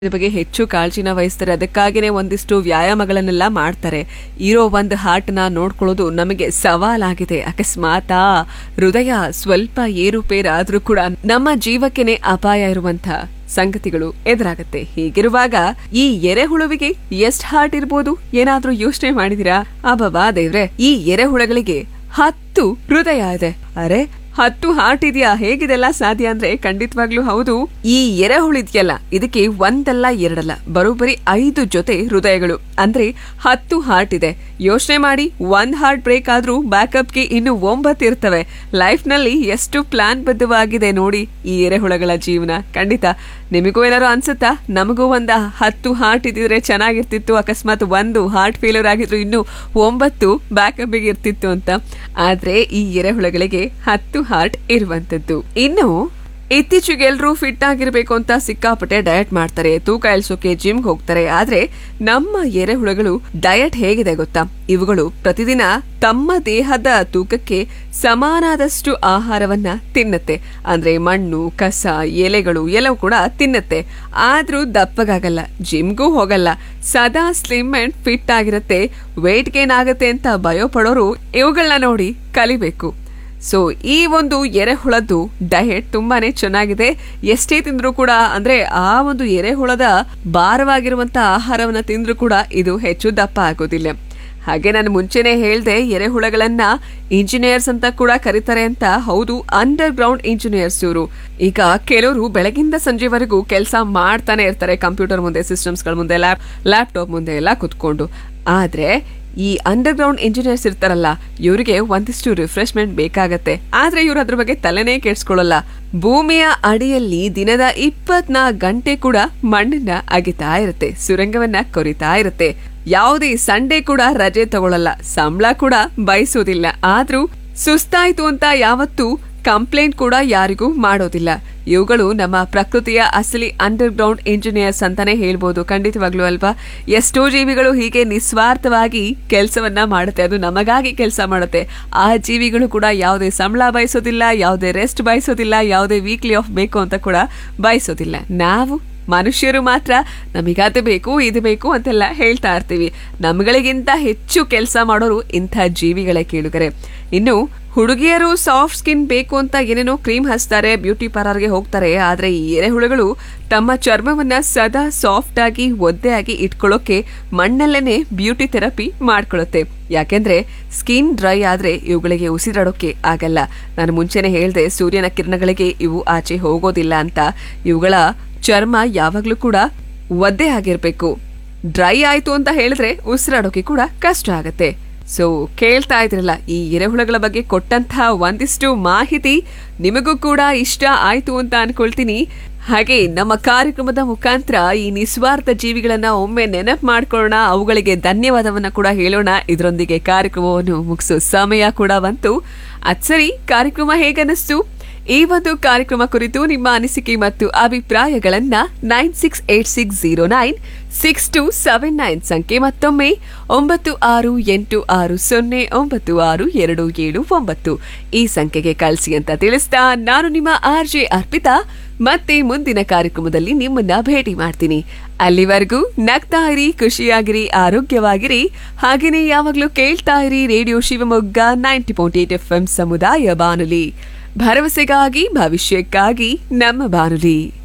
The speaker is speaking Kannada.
ಇದ್ರ ಬಗ್ಗೆ ಹೆಚ್ಚು ಕಾಳಜಿನ ವಹಿಸ್ತಾರೆ ಅದಕ್ಕಾಗಿನೇ ಒಂದಿಷ್ಟು ವ್ಯಾಯಾಮಗಳನ್ನೆಲ್ಲ ಮಾಡ್ತಾರೆ ಇರೋ ಒಂದು ಹಾರ್ಟ್ನ ನೋಡ್ಕೊಳ್ಳೋದು ನಮಗೆ ಸವಾಲಾಗಿದೆ ಅಕಸ್ಮಾತ್ ಆ ಹೃದಯ ಸ್ವಲ್ಪ ಏರುಪೇರಾದ್ರೂ ಕೂಡ ನಮ್ಮ ಜೀವಕ್ಕೆನೆ ಅಪಾಯ ಇರುವಂತ ಸಂಗತಿಗಳು ಎದುರಾಗತ್ತೆ ಹೀಗಿರುವಾಗ ಈ ಎರೆಹುಳುವಿಗೆ ಎಷ್ಟ್ ಹಾರ್ಟ್ ಇರ್ಬೋದು ಏನಾದ್ರೂ ಯೋಚನೆ ಮಾಡಿದಿರಾ ಅಬ್ಬಾ ದೇವ್ರೆ ಈ ಎರೆಹುಳಗಳಿಗೆ ಹತ್ತು ಹೃದಯ ಇದೆ ಅರೆ ಹತ್ತು ಹಾರ್ಟ್ ಇದೆಯಾ ಹೇಗಿದೆಲ್ಲ ಸಾಧ್ಯ ಅಂದ್ರೆ ಖಂಡಿತವಾಗ್ಲೂ ಹೌದು ಈ ಎರೆಹುಳು ಇದೆಯಲ್ಲ ಇದಕ್ಕೆ ಒಂದಲ್ಲ ಎರಡಲ್ಲ ಬರೋಬ್ಬರಿ ಐದು ಜೊತೆ ಹೃದಯಗಳು ಅಂದ್ರೆ ಹತ್ತು ಹಾರ್ಟ್ ಇದೆ ಯೋಚನೆ ಮಾಡಿ ಒಂದ್ ಹಾರ್ಟ್ ಬ್ರೇಕ್ ಆದ್ರೂ ಬ್ಯಾಕಪ್ಗೆ ಇನ್ನು ಒಂಬತ್ತು ಇರ್ತವೆ ಲೈಫ್ ನಲ್ಲಿ ಎಷ್ಟು ಪ್ಲಾನ್ ಬದ್ಧವಾಗಿದೆ ನೋಡಿ ಈ ಎರೆಹುಳಗಳ ಜೀವನ ಖಂಡಿತ ನಿಮಗೂ ಏನಾರು ಅನ್ಸುತ್ತಾ ನಮಗೂ ಒಂದ ಹತ್ತು ಹಾರ್ಟ್ ಇದ್ದಿದ್ರೆ ಚೆನ್ನಾಗಿರ್ತಿತ್ತು ಅಕಸ್ಮಾತ್ ಒಂದು ಹಾರ್ಟ್ ಫೇಲ್ಯೂರ್ ಆಗಿದ್ರು ಇನ್ನು ಒಂಬತ್ತು ಬ್ಯಾಕಪ್ಗೆ ಇರ್ತಿತ್ತು ಅಂತ ಆದ್ರೆ ಈ ಎರೆಹುಳಗಳಿಗೆ ಹತ್ತು ಹಾರ್ಟ್ ಇರುವಂತದ್ದು ಇನ್ನು ಇತ್ತೀಚೆಗೆ ಎಲ್ಲರೂ ಫಿಟ್ ಆಗಿರ್ಬೇಕು ಅಂತ ಸಿಕ್ಕಾಪಟ್ಟೆ ಡಯಟ್ ಮಾಡ್ತಾರೆ ತೂಕ ಇಳಿಸೋಕೆ ಜಿಮ್ಗೆ ಹೋಗ್ತಾರೆ ಆದ್ರೆ ನಮ್ಮ ಎರೆಹುಳಗಳು ಡಯಟ್ ಹೇಗಿದೆ ಗೊತ್ತಾ ಇವುಗಳು ಪ್ರತಿದಿನ ತಮ್ಮ ದೇಹದ ತೂಕಕ್ಕೆ ಸಮಾನಾದಷ್ಟು ಆಹಾರವನ್ನ ತಿನ್ನತ್ತೆ ಅಂದ್ರೆ ಮಣ್ಣು ಕಸ ಎಲೆಗಳು ಎಲ್ಲವೂ ಕೂಡ ತಿನ್ನತ್ತೆ ಆದ್ರೂ ದಪ್ಪಗಾಗಲ್ಲ ಜಿಮ್ಗೂ ಹೋಗಲ್ಲ ಸದಾ ಸ್ಲಿಮ್ ಅಂಡ್ ಫಿಟ್ ಆಗಿರತ್ತೆ ವೇಟ್ ಗೇನ್ ಆಗತ್ತೆ ಅಂತ ಭಯ ಪಡೋರು ಇವುಗಳನ್ನ ನೋಡಿ ಕಲಿಬೇಕು ಸೊ ಈ ಒಂದು ಎರೆಹುಳದ್ದು ಡಯಟ್ ತುಂಬಾನೇ ಚೆನ್ನಾಗಿದೆ ಎಷ್ಟೇ ತಿಂದ್ರೂ ಕೂಡ ಅಂದ್ರೆ ಆ ಒಂದು ಎರೆಹುಳದ ಭಾರವಾಗಿರುವಂತ ಆಹಾರವನ್ನ ತಿಂದ್ರೂ ಕೂಡ ಇದು ಹೆಚ್ಚು ದಪ್ಪ ಆಗೋದಿಲ್ಲ ಹಾಗೆ ನಾನು ಮುಂಚೆನೆ ಹೇಳ್ದೆ ಎರೆಹುಳಗಳನ್ನ ಇಂಜಿನಿಯರ್ಸ್ ಅಂತ ಕೂಡ ಕರೀತಾರೆ ಅಂತ ಹೌದು ಅಂಡರ್ ಗ್ರೌಂಡ್ ಇಂಜಿನಿಯರ್ಸ್ ಇವರು ಈಗ ಕೆಲವರು ಬೆಳಗಿಂದ ಸಂಜೆವರೆಗೂ ಕೆಲಸ ಮಾಡ್ತಾನೆ ಇರ್ತಾರೆ ಕಂಪ್ಯೂಟರ್ ಮುಂದೆ ಸಿಸ್ಟಮ್ಸ್ಗಳ ಮುಂದೆ ಲ್ಯಾಪ್ ಲ್ಯಾಪ್ಟಾಪ್ ಮುಂದೆ ಎಲ್ಲ ಕುತ್ಕೊಂಡು ಆದ್ರೆ ಈ ಅಂಡರ್ ಗ್ರೌಂಡ್ ಇಂಜಿನಿಯರ್ಸ್ ಇರ್ತಾರಲ್ಲ ಇವರಿಗೆ ಒಂದಿಷ್ಟು ರಿಫ್ರೆಶ್ಮೆಂಟ್ ಬೇಕಾಗತ್ತೆ ಆದ್ರೆ ಇವ್ರು ಅದ್ರ ಬಗ್ಗೆ ತಲೆನೇ ಕೆಡ್ಸ್ಕೊಳ್ಳಲ್ಲ ಭೂಮಿಯ ಅಡಿಯಲ್ಲಿ ದಿನದ ಇಪ್ಪತ್ನಾಲ್ಕು ಗಂಟೆ ಕೂಡ ಮಣ್ಣನ್ನ ಅಗಿತಾ ಇರುತ್ತೆ ಸುರಂಗವನ್ನ ಕೊರಿತಾ ಇರುತ್ತೆ ಯಾವುದೇ ಸಂಡೇ ಕೂಡ ರಜೆ ತಗೊಳ್ಳಲ್ಲ ಸಂಬಳ ಕೂಡ ಬಯಸೋದಿಲ್ಲ ಆದ್ರೂ ಸುಸ್ತಾಯ್ತು ಅಂತ ಯಾವತ್ತೂ ಕಂಪ್ಲೇಂಟ್ ಕೂಡ ಯಾರಿಗೂ ಮಾಡೋದಿಲ್ಲ ಇವುಗಳು ನಮ್ಮ ಪ್ರಕೃತಿಯ ಅಸಲಿ ಅಂಡರ್ ಗ್ರೌಂಡ್ ಇಂಜಿನಿಯರ್ಸ್ ಅಂತಾನೆ ಹೇಳ್ಬೋದು ಖಂಡಿತವಾಗ್ಲೂ ಅಲ್ವಾ ಎಷ್ಟೋ ಜೀವಿಗಳು ಹೀಗೆ ನಿಸ್ವಾರ್ಥವಾಗಿ ಕೆಲಸವನ್ನ ಮಾಡುತ್ತೆ ಅದು ನಮಗಾಗಿ ಕೆಲಸ ಮಾಡುತ್ತೆ ಆ ಜೀವಿಗಳು ಕೂಡ ಯಾವುದೇ ಸಂಬಳ ಬಯಸೋದಿಲ್ಲ ಯಾವುದೇ ರೆಸ್ಟ್ ಬಯಸೋದಿಲ್ಲ ಯಾವುದೇ ವೀಕ್ಲಿ ಆಫ್ ಬೇಕು ಅಂತ ಕೂಡ ಬಯಸೋದಿಲ್ಲ ನಾವು ಮನುಷ್ಯರು ಮಾತ್ರ ನಮಗದು ಬೇಕು ಇದು ಬೇಕು ಅಂತೆಲ್ಲ ಹೇಳ್ತಾ ಇರ್ತೀವಿ ನಮ್ಗಳಿಗಿಂತ ಹೆಚ್ಚು ಕೆಲಸ ಮಾಡೋರು ಇಂಥ ಜೀವಿಗಳೇ ಕೇಳುಗರೆ ಇನ್ನು ಹುಡುಗಿಯರು ಸಾಫ್ಟ್ ಸ್ಕಿನ್ ಬೇಕು ಅಂತ ಏನೇನೋ ಕ್ರೀಮ್ ಹಚ್ತಾರೆ ಬ್ಯೂಟಿ ಪಾರ್ಲರ್ಗೆ ಹೋಗ್ತಾರೆ ಆದ್ರೆ ಈ ಎರೆಹುಳುಗಳು ತಮ್ಮ ಚರ್ಮವನ್ನ ಸದಾ ಸಾಫ್ಟ್ ಆಗಿ ಒದ್ದೆ ಆಗಿ ಇಟ್ಕೊಳ್ಳೋಕೆ ಮಣ್ಣಲ್ಲೇನೆ ಬ್ಯೂಟಿ ಥೆರಪಿ ಮಾಡ್ಕೊಳ್ಳುತ್ತೆ ಯಾಕೆಂದ್ರೆ ಸ್ಕಿನ್ ಡ್ರೈ ಆದ್ರೆ ಇವುಗಳಿಗೆ ಉಸಿರಾಡೋಕೆ ಆಗಲ್ಲ ನಾನು ಮುಂಚೆನೆ ಹೇಳ್ದೆ ಸೂರ್ಯನ ಕಿರಣಗಳಿಗೆ ಇವು ಆಚೆ ಹೋಗೋದಿಲ್ಲ ಅಂತ ಇವುಗಳ ಚರ್ಮ ಯಾವಾಗ್ಲೂ ಕೂಡ ಒದ್ದೆ ಆಗಿರ್ಬೇಕು ಡ್ರೈ ಆಯ್ತು ಅಂತ ಹೇಳಿದ್ರೆ ಉಸಿರಾಡೋಕೆ ಕೂಡ ಕಷ್ಟ ಆಗತ್ತೆ ಸೊ ಕೇಳ್ತಾ ಇದ್ರಲ್ಲ ಈ ಎರೆಹುಳಗಳ ಬಗ್ಗೆ ಕೊಟ್ಟಂತಹ ಒಂದಿಷ್ಟು ಮಾಹಿತಿ ನಿಮಗೂ ಕೂಡ ಇಷ್ಟ ಆಯ್ತು ಅಂತ ಅನ್ಕೊಳ್ತೀನಿ ಹಾಗೆ ನಮ್ಮ ಕಾರ್ಯಕ್ರಮದ ಮುಖಾಂತರ ಈ ನಿಸ್ವಾರ್ಥ ಜೀವಿಗಳನ್ನ ಒಮ್ಮೆ ನೆನಪು ಮಾಡ್ಕೊಳ್ಳೋಣ ಅವುಗಳಿಗೆ ಧನ್ಯವಾದವನ್ನ ಕೂಡ ಹೇಳೋಣ ಇದರೊಂದಿಗೆ ಕಾರ್ಯಕ್ರಮವನ್ನು ಮುಗಿಸೋ ಸಮಯ ಕೂಡ ಬಂತು ಅದ್ ಸರಿ ಕಾರ್ಯಕ್ರಮ ಹೇಗನ್ನಿಸ್ತು ಈ ಒಂದು ಕಾರ್ಯಕ್ರಮ ಕುರಿತು ನಿಮ್ಮ ಅನಿಸಿಕೆ ಮತ್ತು ಅಭಿಪ್ರಾಯಗಳನ್ನ nine six eight six zero nine six two seven nine ಸಂಖ್ಯೆ ಮತ್ತೊಮ್ಮೆ ಒಂಬತ್ತು ಆರು ಎಂಟು ಆರು ಸೊನ್ನೆ ಒಂಬತ್ತು ಆರು ಎರಡು ಏಳು ಒಂಬತ್ತು ಈ ಸಂಖ್ಯೆಗೆ ಕಳಿಸಿ ಅಂತ ತಿಳಿಸ್ತಾ ನಾನು ನಿಮ್ಮ ಆರ್ ಜೆ ಅರ್ಪಿತಾ ಮತ್ತೆ ಮುಂದಿನ ಕಾರ್ಯಕ್ರಮದಲ್ಲಿ ನಿಮ್ಮನ್ನ ಭೇಟಿ ಮಾಡ್ತೀನಿ ಅಲ್ಲಿವರೆಗೂ ನಗ್ತಾ ಇರಿ ಖುಷಿಯಾಗಿರಿ ಆರೋಗ್ಯವಾಗಿರಿ ಹಾಗೇನೆ ಯಾವಾಗ್ಲೂ ಕೇಳ್ತಾ ಇರಿ radio Shivamogga ninety point eight F M ಸಮುದಾಯ ಬಾನುಲಿ ಭರವಸೆಗಾಗಿ ಭವಿಷ್ಯಕ್ಕಾಗಿ ನಮ್ಮ ಬಾನುಲಿ